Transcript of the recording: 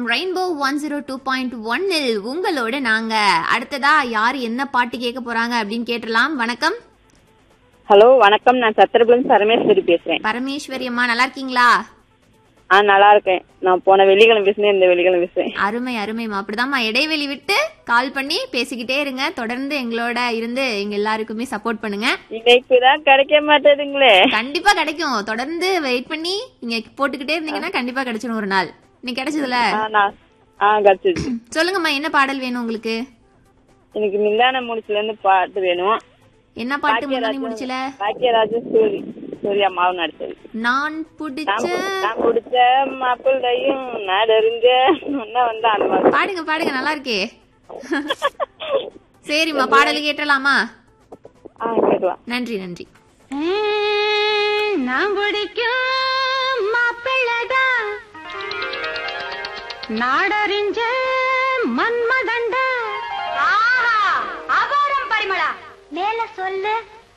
FM rainbow one zero two point ஒன்னில் உங்களோட நாங்க அடுத்ததா யார் என்ன பாட்டு கேட்க போறாங்க அப்படின்னு கேட்டலாம் வணக்கம் ஹலோ வணக்கம் நான் சத்திரபுரம் சரமேஸ்வரி பேசுறேன் பரமேஸ்வரி அம்மா நல்லா இருக்கீங்களா ஆ நல்லா இருக்கேன் நான் போன வெள்ளிக்கிழமை பேசினேன் இந்த வெள்ளிக்கிழமை பேசுறேன் அருமை அருமைமா அப்படிதாம்மா இடைவெளி விட்டு கால் பண்ணி பேசிக்கிட்டே இருங்க தொடர்ந்து எங்களோட இருந்து எங்க எல்லாருக்குமே சப்போர்ட் பண்ணுங்க இன்னைக்கு தான் கிடைக்க மாட்டேதுங்களே கண்டிப்பா கிடைக்கும் தொடர்ந்து வெயிட் பண்ணி நீங்க போட்டுக்கிட்டே இருந்தீங்கன்னா கண்டிப்பா கிடைச்சிடும் ஒரு நாள் இன்னைக்கு கிடைச்சதுல ஆ, நான் ஆ கிடைச்சது சொல்லுங்கம்மா என்ன பாடல் வேணும் உங்களுக்கு எனக்கு மில்லான முடிச்சுல இருந்து பாட்டு வேணும் என்ன பாட்டு முன்னாடி முடிச்சல பாக்கியராஜன் சூரி சூர்யா மாவு நடிச்சது நான் பிடிச்ச நான் பிடிச்ச மாப்பிள்ளையும் நாடறிஞ்ச ஒன்னா வந்தா அந்த மாதிரி பாடுங்க பாடுங்க நல்லா இருக்கே சரிம்மா பாடல் கேட்டலாமா ஆ கேட்கலாம் நன்றி நன்றி நான் பிடிக்கும் மாப்பிள்ளதான் நாடறிஞ்ச மன்மதண்ட அபாரம் பரிமளா மேல சொல்லு